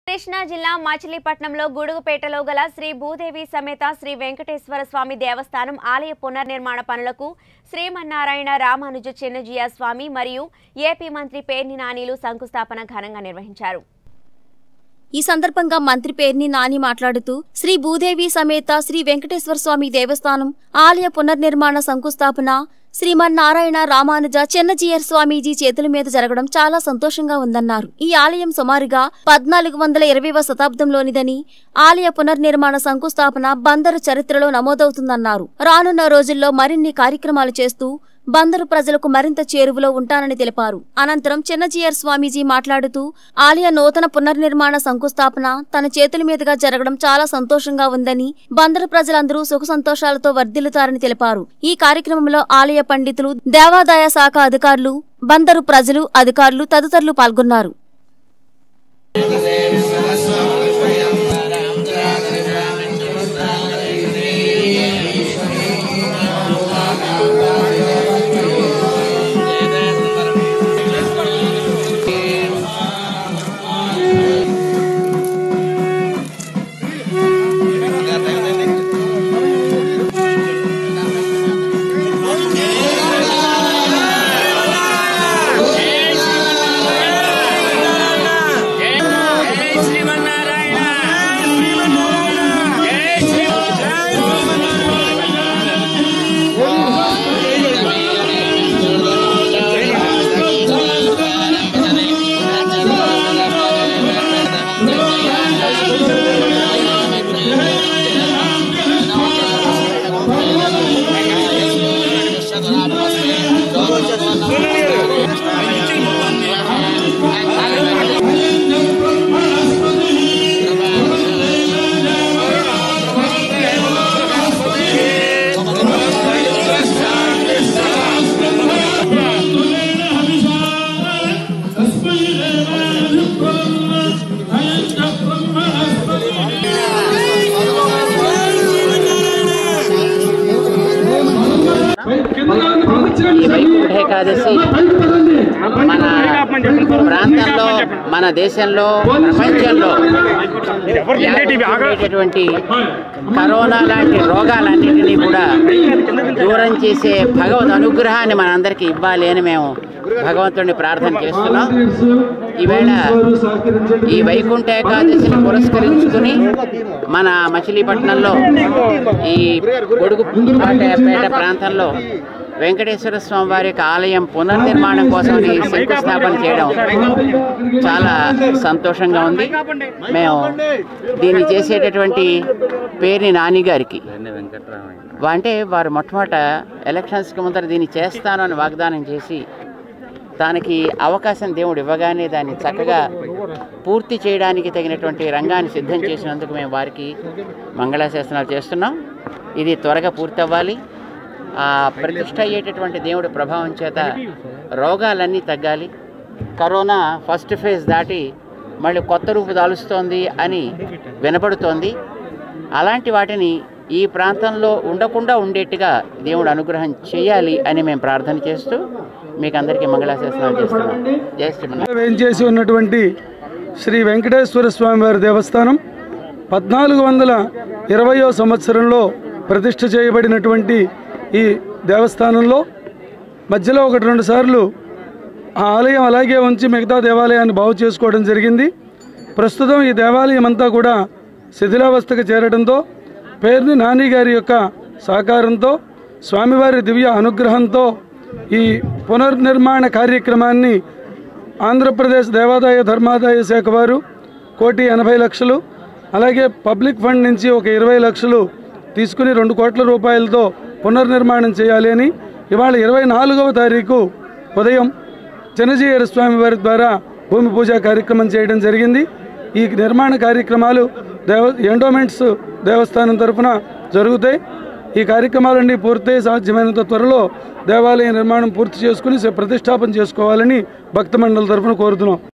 కృష్ణా జిల్లా మచిలీపట్నంలో గుడుగుపేటలో గల శ్రీ భూదేవి సమేత శ్రీ వెంకటేశ్వర స్వామి దేవస్థానం ఆలయ పునర్నిర్మాణ పనులకు శ్రీమన్నారాయణ రామానుజ చిన్నజీయ స్వామి మరియు ఏపీ మంత్రి పేర్ని నానీలు శంకుస్థాపన ఘనంగా నిర్వహించారు ఈ సందర్భంగా మంత్రి పేర్ని నాని మాట్లాడుతూ శ్రీ భూదేవి సమేత శ్రీ వెంకటేశ్వర స్వామి దేవస్థానం ఆలయ పునర్నిర్మాణ శంకుస్థాపన శ్రీమన్నారాయణ రామానుజ చెన్నజీయర్ స్వామీజీ చేతుల మీద జరగడం చాలా సంతోషంగా ఉందన్నారు ఈ ఆలయం సుమారుగా పద్నాలుగు వందల ఇరవైవ శతాబ్దంలోనిదని ఆలయ పునర్నిర్మాణ శంకుస్థాపన బందరు చరిత్రలో నమోదవుతుందన్నారు రానున్న రోజుల్లో మరిన్ని కార్యక్రమాలు చేస్తూ బందరు ప్రజలకు మరింత చేరువలో ఉంటానని తెలిపారు అనంతరం చిన్నజీయర్ స్వామీజీ మాట్లాడుతూ ఆలయ నూతన పునర్నిర్మాణ శంకుస్థాపన తన చేతుల మీదుగా జరగడం చాలా సంతోషంగా ఉందని బందరు ప్రజలందరూ సుఖ సంతోషాలతో వర్ధిల్లుతారని తెలిపారు ఈ కార్యక్రమంలో ఆలయ పండితులు దేవాదాయ శాఖ అధికారులు బందరు ప్రజలు అధికారులు తదితరులు పాల్గొన్నారు ఈ వైకుంఠ ఏకాదశి మన ప్రాంతంలో మన దేశంలో ప్రపంచంలో వ్యాపించేటటువంటి కరోనా లాంటి రోగాలన్నింటినీ కూడా దూరం చేసే భగవద్ అనుగ్రహాన్ని మనందరికీ ఇవ్వాలి అని మేము భగవంతుడిని ప్రార్థన చేస్తున్నాం ఈవేళ ఈ వైకుంఠ ఏకాదశిని పురస్కరించుకుని మన మచిలీపట్నంలో ఈ గొడుగు పేట ప్రాంతంలో వెంకటేశ్వర స్వామి వారి యొక్క ఆలయం పునర్నిర్మాణం కోసం ఈ శంకుస్థాపన చేయడం చాలా సంతోషంగా ఉంది మేము దీన్ని చేసేటటువంటి పేరుని నాని గారికి వా- అంటే వారు మొట్టమొదట ఎలక్షన్స్కి ముందర దీన్ని చేస్తాను అని వాగ్దానం చేసి దానికి అవకాశం దేవుడు ఇవ్వగానే దాన్ని చక్కగా పూర్తి చేయడానికి తగినటువంటి రంగాన్ని సిద్ధం చేసినందుకు మేము వారికి మంగళాశాసనాలు చేస్తున్నాం ఇది త్వరగా పూర్తి అవ్వాలి ఆ ప్రతిష్ట అయ్యేటటువంటి దేవుడి ప్రభావం చేత రోగాలన్నీ తగ్గాలి కరోనా ఫస్ట్ ఫేజ్ దాటి మళ్ళీ కొత్త రూపు దాలుస్తోంది అని వినపడుతోంది అలాంటి వాటిని ఈ ప్రాంతంలో ఉండకుండా ఉండేట్టుగా దేవుడు అనుగ్రహం చేయాలి అని మేము ప్రార్థన చేస్తూ మీకు అందరికీ మంగళాశాసనాలు చేస్తున్నాం జై శ్రీమన్నారాయణ వేంచేసి ఉన్నటువంటి శ్రీ వెంకటేశ్వర స్వామి వారి దేవస్థానం పద్నాలుగు వందల ఇరవయో సంవత్సరంలో ప్రతిష్ఠ చేయబడినటువంటి ఈ దేవస్థానంలో మధ్యలో ఒకటి రెండు సార్లు ఆ ఆలయం అలాగే ఉంచి మిగతా దేవాలయాన్ని బాగు చేసుకోవడం జరిగింది ప్రస్తుతం ఈ దేవాలయం అంతా కూడా శిథిలావస్థకు చేరడంతో పేర్ని నాని గారి యొక్క సహకారంతో స్వామివారి దివ్య అనుగ్రహంతో ఈ పునర్నిర్మాణ కార్యక్రమాన్ని ఆంధ్రప్రదేశ్ దేవాదాయ ధర్మాదాయ శాఖ వారు కోటి ఎనభై లక్షలు అలాగే పబ్లిక్ ఫండ్ నుంచి ఒక ఇరవై లక్షలు తీసుకుని రెండు కోట్ల రూపాయలతో పునర్నిర్మాణం చేయాలి అని ఇవాళ ఇరవై నాలుగవ తారీఖు ఉదయం చిన్నజీయర స్వామి వారి ద్వారా భూమి పూజ కార్యక్రమం చేయడం జరిగింది ఈ నిర్మాణ కార్యక్రమాలు దేవ ఎండోమెంట్స్ దేవస్థానం తరఫున జరుగుతాయి ఈ కార్యక్రమాలన్నీ పూర్తయి సాధ్యమైనంత త్వరలో దేవాలయ నిర్మాణం పూర్తి చేసుకుని ప్రతిష్టాపన చేసుకోవాలని భక్త మండలి తరఫున కోరుతున్నాం